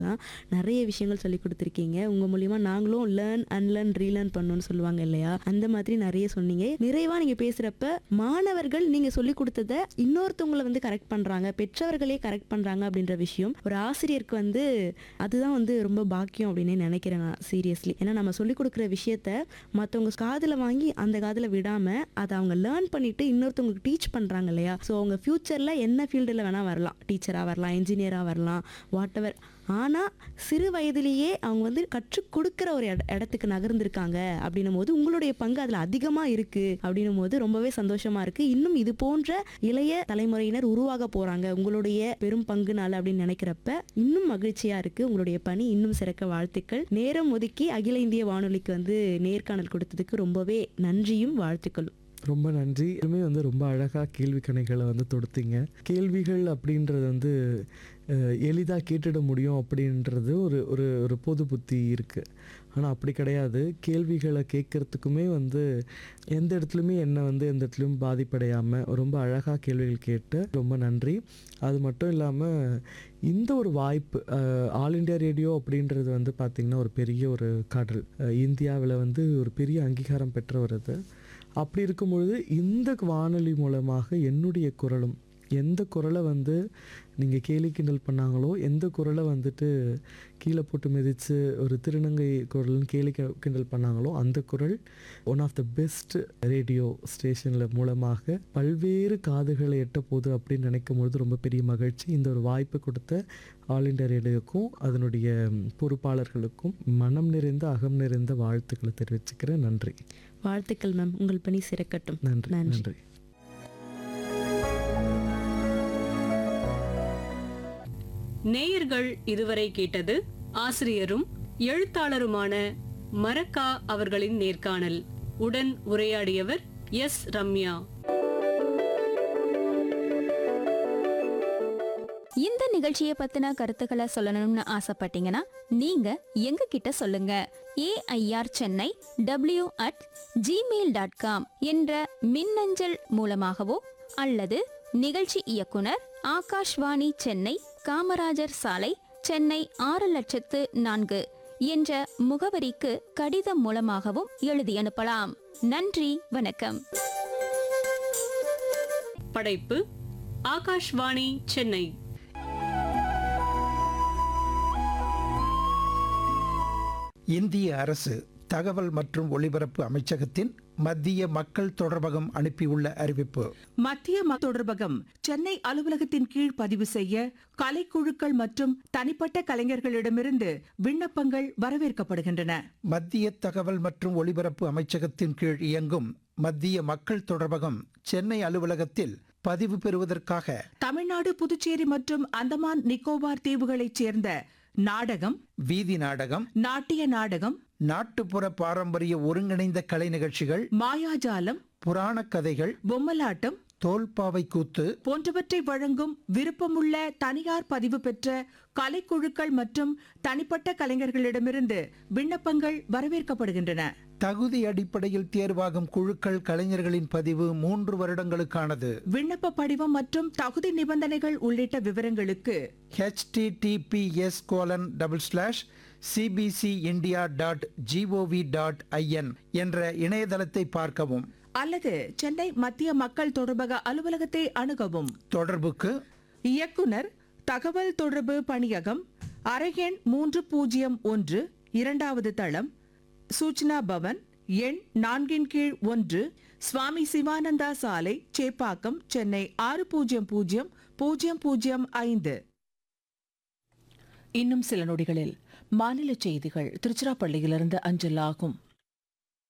தான் நிறைய விஷயங்கள் சொல்லி கொடுத்துருக்கீங்க உங்க மூலியமா நாங்களும் லேர்ன் அன்லேர்ன் ரீலேர்ன் பண்ணணும்னு சொல்லுவாங்க இல்லையா அந்த மாதிரி நிறைய சொன்னீங்க நிறைவா நீங்க பேசுறப்ப மாணவர்கள் நீங்க சொல்லி கொடுத்ததை இன்னொருத்தவங்களை வந்து கரெக்ட் பண்றாங்க பெற்றவர்களே கரெக்ட் பண்றாங்க அப்படின்ற விஷயம் ஒரு ஆசிரியருக்கு வந்து அதுதான் வந்து ரொம்ப பாக்கியம் அப்படின்னு நினைக்கிறேன் நான் சீரியஸ்லி ஏன்னா நம்ம சொல்லி கொடுக்குற விஷயத்த மற்றவங்க காதுல வாங்கி அந்த காதுல விடாம அதை அவங்க லேர்ன் பண்ணிட்டு இன்னொருத்தவங்களுக்கு டீச் பண்றாங்க இல்லையா ஸோ அவங்க ஃபியூச்சர்ல என்ன ஃபீல்டில் வேணா வரலாம் டீச்சரா வரலாம் இன்ஜினியரா வரலாம் வாட் எவர் ஆனால் சிறு வயதிலேயே அவங்க வந்து கற்றுக் கொடுக்குற ஒரு இட இடத்துக்கு நகர்ந்திருக்காங்க அப்படின்னும் போது உங்களுடைய பங்கு அதில் அதிகமாக இருக்குது அப்படின்னும் போது ரொம்பவே சந்தோஷமா இருக்கு இன்னும் இது போன்ற இளைய தலைமுறையினர் உருவாக போறாங்க உங்களுடைய பெரும் பங்குனால அப்படின்னு நினைக்கிறப்ப இன்னும் மகிழ்ச்சியா இருக்கு உங்களுடைய பணி இன்னும் சிறக்க வாழ்த்துக்கள் நேரம் ஒதுக்கி அகில இந்திய வானொலிக்கு வந்து நேர்காணல் கொடுத்ததுக்கு ரொம்பவே நன்றியும் வாழ்த்துக்களும் ரொம்ப நன்றி இதுவுமே வந்து ரொம்ப அழகாக கேள்வி கணைகளை வந்து தொடுத்தீங்க கேள்விகள் அப்படின்றது வந்து எளிதாக கேட்டுட முடியும் அப்படின்றது ஒரு ஒரு ஒரு பொது புத்தி இருக்குது ஆனால் அப்படி கிடையாது கேள்விகளை கேட்குறதுக்குமே வந்து எந்த இடத்துலையுமே என்னை வந்து எந்த இடத்துலையும் பாதிப்படையாமல் ரொம்ப அழகாக கேள்விகள் கேட்டு ரொம்ப நன்றி அது மட்டும் இல்லாமல் இந்த ஒரு வாய்ப்பு ஆல் இண்டியா ரேடியோ அப்படின்றது வந்து பார்த்திங்கன்னா ஒரு பெரிய ஒரு கடல் இந்தியாவில் வந்து ஒரு பெரிய அங்கீகாரம் பெற்ற ஒரு இது அப்படி இருக்கும் பொழுது இந்த வானொலி மூலமாக என்னுடைய குரலும் எந்த குரலை வந்து நீங்கள் கேலி கிண்டல் பண்ணாங்களோ எந்த குரலை வந்துட்டு கீழே போட்டு மிதித்து ஒரு திருநங்கை குரல்னு கேலி கி- கிண்டல் பண்ணாங்களோ அந்த குரல் one of the best radio ஸ்டேஷனில் மூலமாக பல்வேறு காதுகளை எட்ட போகுது அப்படின்னு நினைக்கும் பொழுது ரொம்ப பெரிய மகிழ்ச்சி இந்த ஒரு வாய்ப்பு கொடுத்த ஆல் இண்டியா ரேடியோக்கும் அதனுடைய பொறுப்பாளர்களுக்கும் மனம் நிறைந்த அகம் நிறைந்த வாழ்த்துக்களை தெரிவிச்சுக்கிறேன் நன்றி வாழ்த்துக்கள் மேம் உங்கள் பணி சிறக்கட்டும் நன்றி நன்றி. நன்றி நேயர்கள் இதுவரை கேட்டது ஆசிரியரும் எழுத்தாளருமான மரக்கா அவர்களின் நேர்காணல் உடன் உரையாடியவர் எஸ் ரம்யா இந்த நிகழ்ச்சியை பத்தின கருத்துக்களை சொல்லணும்னு ஆசைப்பட்டீங்கன்னா நீங்க எங்க கிட்ட சொல்லுங்க AIR Chennai W at Gmail dot com என்ற மின்னஞ்சல் மூலமாகவோ அல்லது நிகழ்ச்சி இயக்குனர் ஆகாஷ்வாணி சென்னை காமராஜர் சாலை சென்னை ஆறு லட்சத்து நான்கு என்ற முகவரிக்கு கடிதம் மூலமாகவும் எழுதி அனுப்பலாம் நன்றி வணக்கம் படைப்பு ஆகாஷ்வாணி சென்னை இந்திய அரசு தகவல் மற்றும் ஒலிபரப்பு அமைச்சகத்தின் மத்திய மக்கள் தொடர்பகம் அனுப்பியுள்ள அறிவிப்பு மத்திய ம- தொடர்பகம் சென்னை அலுவலகத்தின் கீழ் பதிவு செய்ய கலைக்குழுக்கள் மற்றும் தனிப்பட்ட கலைஞர்களிடமிருந்து விண்ணப்பங்கள் வரவேற்கப்படுகின்றன மத்திய தகவல் மற்றும் ஒலிபரப்பு அமைச்சகத்தின் கீழ் இயங்கும் மத்திய மக்கள் தொடர்பகம் சென்னை அலுவலகத்தில் பதிவு பெறுவதற்காக தமிழ்நாடு புதுச்சேரி மற்றும் அந்தமான் நிக்கோபார் தீவுகளைச் சேர்ந்த நாடகம் வீதி நாடகம் நாட்டிய நாடகம் நாட்டுப்புற பாரம்பரிய ஒருங்கிணைந்த கலை நிகழ்ச்சிகள் மாயாஜாலம் புராணக் கதைகள் பொம்மலாட்டம் தோல்பாவை கூத்து போன்றவற்றை வழங்கும் விருப்பமுள்ள தனியார் பதிவு பெற்ற கலைக்குழுக்கள் மற்றும் தனிப்பட்ட கலைஞர்களிடமிருந்து விண்ணப்பங்கள் வரவேற்கப்படுகின்றன தகுதி அடிப்படையில் தேர்வாகும் குழுக்கள் கலைஞர்களின் பதிவு மூன்று வருடங்களுக்கானது விண்ணப்ப படிவம் மற்றும் தகுதி நிபந்தனைகள் உள்ளிட்ட விவரங்களுக்கு https colon double slash CBC India dot GOV dot IN என்ற இணையதளத்தை பார்க்கவும் அல்லது சென்னை மத்திய மக்கள் தொடர்பக அலுவலகத்தை அணுகவும் தொடர்புக்கு இயக்குனர் தகவல் தொடர்பு பணியகம் அறையெண் மூன்று பூஜ்ஜியம் ஒன்று இரண்டாவது தளம் சூச்சனா பவன் எண் நான்கின் கீழ் ஒன்று சுவாமி சிவானந்தா சாலை சேப்பாக்கம் சென்னை ஆறு பூஜ்ஜியம் பூஜ்ஜியம் பூஜ்ஜியம் பூஜ்ஜியம் ஐந்து இன்னும் சில நொடிகளில் மாநில செய்திகள் திருச்சிராப்பள்ளியிலிருந்து அஞ்சல் ஆகும்